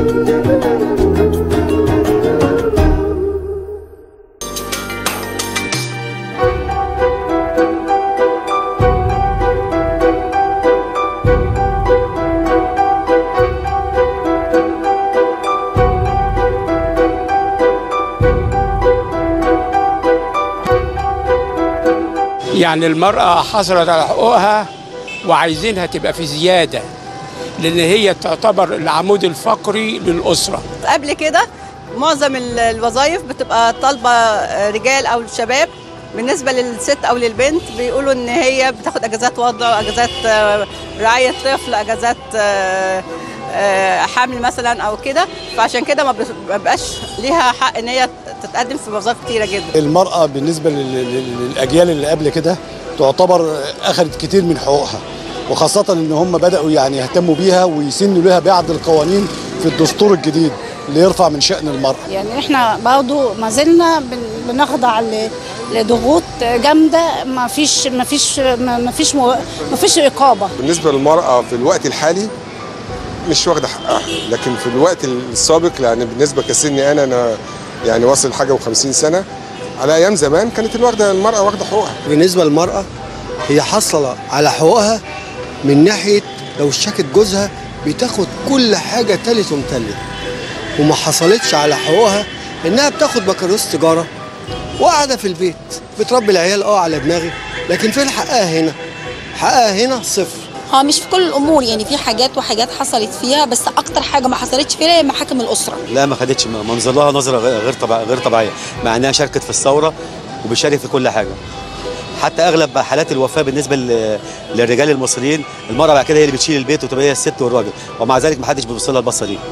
يعني المرأة حصلت على حقوقها وعايزينها تبقى في زيادة لأن هي تعتبر العمود الفقري للأسرة قبل كده معظم ال- الوظائف بتبقى طالبه رجال او شباب بالنسبه للست او للبنت بيقولوا ان هي بتاخد اجازات وضع اجازات آه، رعايه طفل اجازات آه، آه، حمل مثلا او كده فعشان كده ما بس- ما بقاش ليها حق ان هي تتقدم في وظائف كتيره جدا المرأة بالنسبة لل- لل- للأجيال اللي قبل كده تعتبر أخذت كتير من حقوقها وخاصة إن هم بدأوا يعني يهتموا بيها ويسنوا لها بعض القوانين في الدستور الجديد ليرفع من شأن المرأة يعني احنا برضه ما زلنا بن- بنخضع ل- لضغوط جامده ما فيش ما فيش ما فيش ما فيش رقابه بالنسبة للمرأة في الوقت الحالي مش واخدة حقها لكن في الوقت السابق يعني بالنسبة كسني أنا أنا يعني واصل حاجة و50 سنة على أيام زمان كانت الواخدة المرأة واخدة حقوقها بالنسبة للمرأة هي حصل على حقوقها من ناحية لو اشتكت جوزها بتاخد كل حاجة تالت ومتلت وما حصلتش على حقوقها انها بتاخد بكالوريوس تجارة وقاعدة في البيت بتربي العيال اه على دماغي لكن فين حقها هنا حقها هنا صفر هو مش في كل الامور يعني في حاجات وحاجات حصلت فيها بس اكتر حاجه ما حصلتش فيها هي محاكم الاسره لا ما خدتش منظر لها نظره غير غير طبيعيه غير طبيعيه مع انها شاركت في الثوره وبتشارك في كل حاجه حتى اغلب حالات الوفاه بالنسبه لل- للرجال المصريين المراه بعد كده هي اللي بتشيل البيت وتبقى هي الست والراجل ومع ذلك ما حدش بيبص لها البصه دي